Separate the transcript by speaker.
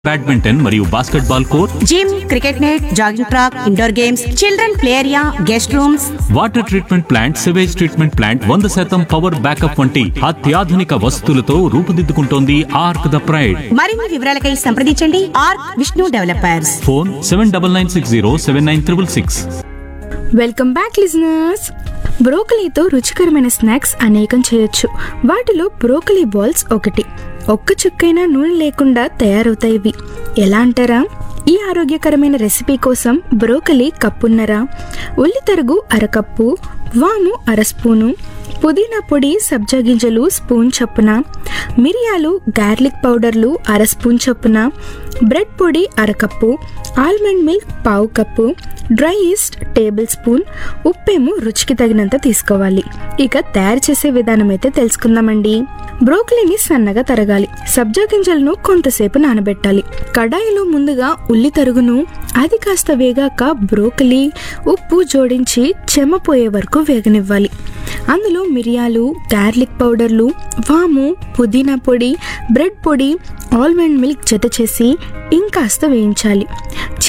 Speaker 1: badminton మరియు basketball court
Speaker 2: gym cricket net jogging track indoor games children play area guest rooms
Speaker 1: water treatment plant sewage treatment plant వంద శాతం power backup వంటి అత్యాధునిక వసతులతో రూపుదిద్దుకుంటోంది arc the pride
Speaker 2: మరిన్ని వివరాలకై సంప్రదించండి Arc Vishnu developers
Speaker 1: phone seven double nine six zero seven nine triple six
Speaker 3: welcome back listeners బ్రోకలీతో రుచికరమైన స్నాక్స్ అనేకం చేయొచ్చు వాటిలో బ్రోకలీ బాల్స్ ఒకటి ఒక్క చుక్కైనా నూనె లేకుండా తయారవుతాయి ఇవి ఎలా అంటారా ఈ ఆరోగ్యకరమైన రెసిపీ కోసం బ్రోకలీ కప్పున్నర ఉల్లి తరుగు అరకప్పు వాము అర స్పూను పుదీనా పొడి సబ్జా గింజలు స్పూన్ చొప్పున మిరియాలు గార్లిక్ పౌడర్లు అర స్పూన్ చొప్పున బ్రెడ్ పొడి అరకప్పు ఆల్మండ్ మిల్క్ పావు cup dry yeast tablespoon ఉప్పేమో రుచికి తగినంత తీసుకోవాలి ఇక తయారు చేసే విధానం అయితే తెలుసుకుందామండి బ్రోకలీని సన్నగా తరగాలి సబ్జా గింజలను కొంతసేపు నానబెట్టాలి కడాయిలో ముందుగా ఉల్లి తరుగును అది కాస్త వేగాక బ్రోకలీ ఉప్పు జోడించి చెమ్మపోయే వరకు వేగనివ్వాలి అందులో మిరియాలు గార్లిక్ పౌడర్లు వాము పుదీనా పొడి బ్రెడ్ పొడి ఆల్మండ్ మిల్క్ జత చేసి ఇంకాస్త వేయించాలి